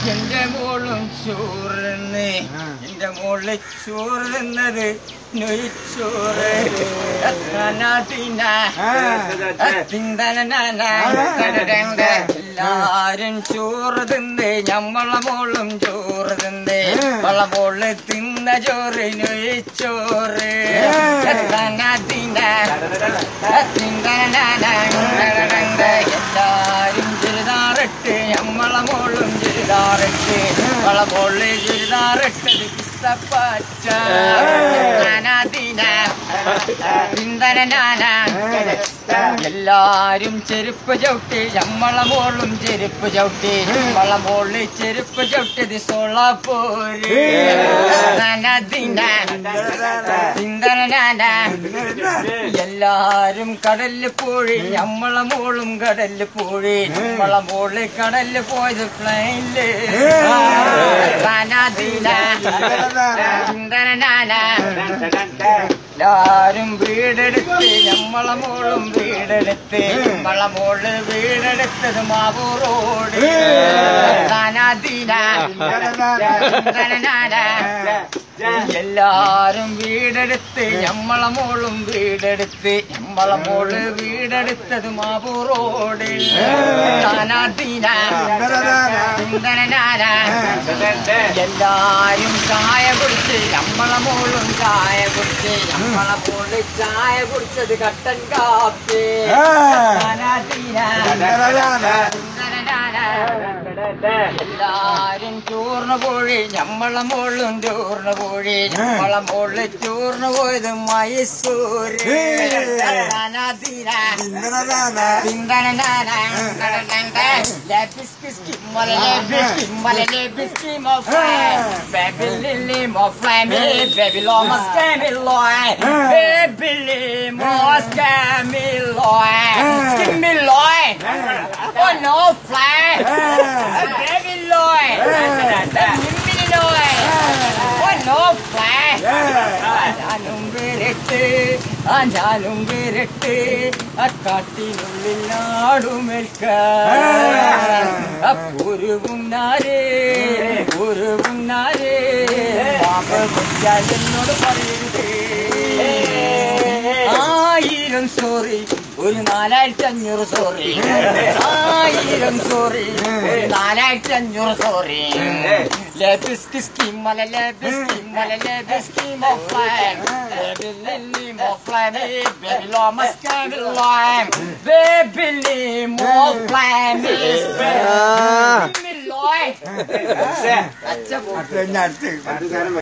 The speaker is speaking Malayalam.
എന്റെ മോളും ചോറുന്ന് എന്റെ മോള് ചോറ് തിന്നത് നൊയ്ച്ചോറ് എല്ലാരും ചോറ് തിന്ന് ഞമ്മളെ മോളും ചോറ് തിന്ന് വള മോള് തിന്ന ചോറ് നൊയ്ച്ചോറ് എല്ലാരും ചുരിദാറിട്ട് ഞമ്മളെ മോളും ചുരിദാറിട്ട് വള മോള് ചുരിദാറിട്ടത് കിസ്തപ്പച്ച എല്ലാരും ചെരുപ്പ് ചവിട്ടി ഞമ്മളെ മോളും ചെരുപ്പ് ചവിട്ടി നമ്മളെ മോള് ചെരുപ്പ് ചവിട്ടിയത് സോളാപ്പോര് എല്ലാരും കടലിൽ പോയി ഞമ്മളെ മോളും കടലിൽ പോയി നമ്മളെ മോള് കടലിൽ പോയത് പ്ലെയിനില് എല്ലാരും വീടെടുത്ത് ഞമ്മളെ മോളും വീടെടുത്ത് നമ്മളെ മോള് വീടെടുത്തത് മാവൂ റോഡ് എല്ലാരും വീടെടുത്ത് ഞമ്മളെ മോളും വീടെടുത്ത് ഞമ്മളെ മോള് വീടെടുത്തത് മാവൂ റോഡ് എല്ലാരും ചായ കുടിച്ച് നമ്മളെ മോളും ചായ കുടിച്ച് നമ്മളെ മോള് ചായ കുടിച്ചത് കട്ടൻ കാപ്പി എല്ലാരും ചൂർന്ന് പോയി ഞമ്മളെ മോളും ചൂർന്ന് പോയി ഞമ്മളെ മോള് ചൂർന്ന് പോയത് Mysore Oh no, fly! Baby Lloyd! Mini Lloyd! Oh no, fly! ഞാനും വിരട്ട് ആ ഞാനും വിരട്ട് ആ കാട്ടിനുള്ളിൽ നാടുമേൽക്ക പൂരുകുന്നാരേ പൂരുകുന്നാരേ പാപ കുറ്റാൽ എന്നോട് പറയരുത് ആയിരം സോറി ഒരു നാലായിരത്തി അഞ്ഞൂറ് സോറി ആയിരം സോറി ഒരു നാലായിരത്തി അഞ്ഞൂറ് സോറി ലേബിസ്കി സ്കീം മല ലേബിസ്കി മല ലേബിസ്കി മോഫ്ലാൻ ബേബിലി മോഫ്ലാൻ ബേബിലോ മസ്കാൻ ലോം ബേബിലി മോഫ്ലാൻ ബേബിലി ലോയ് അച്ഛ അടുത്ത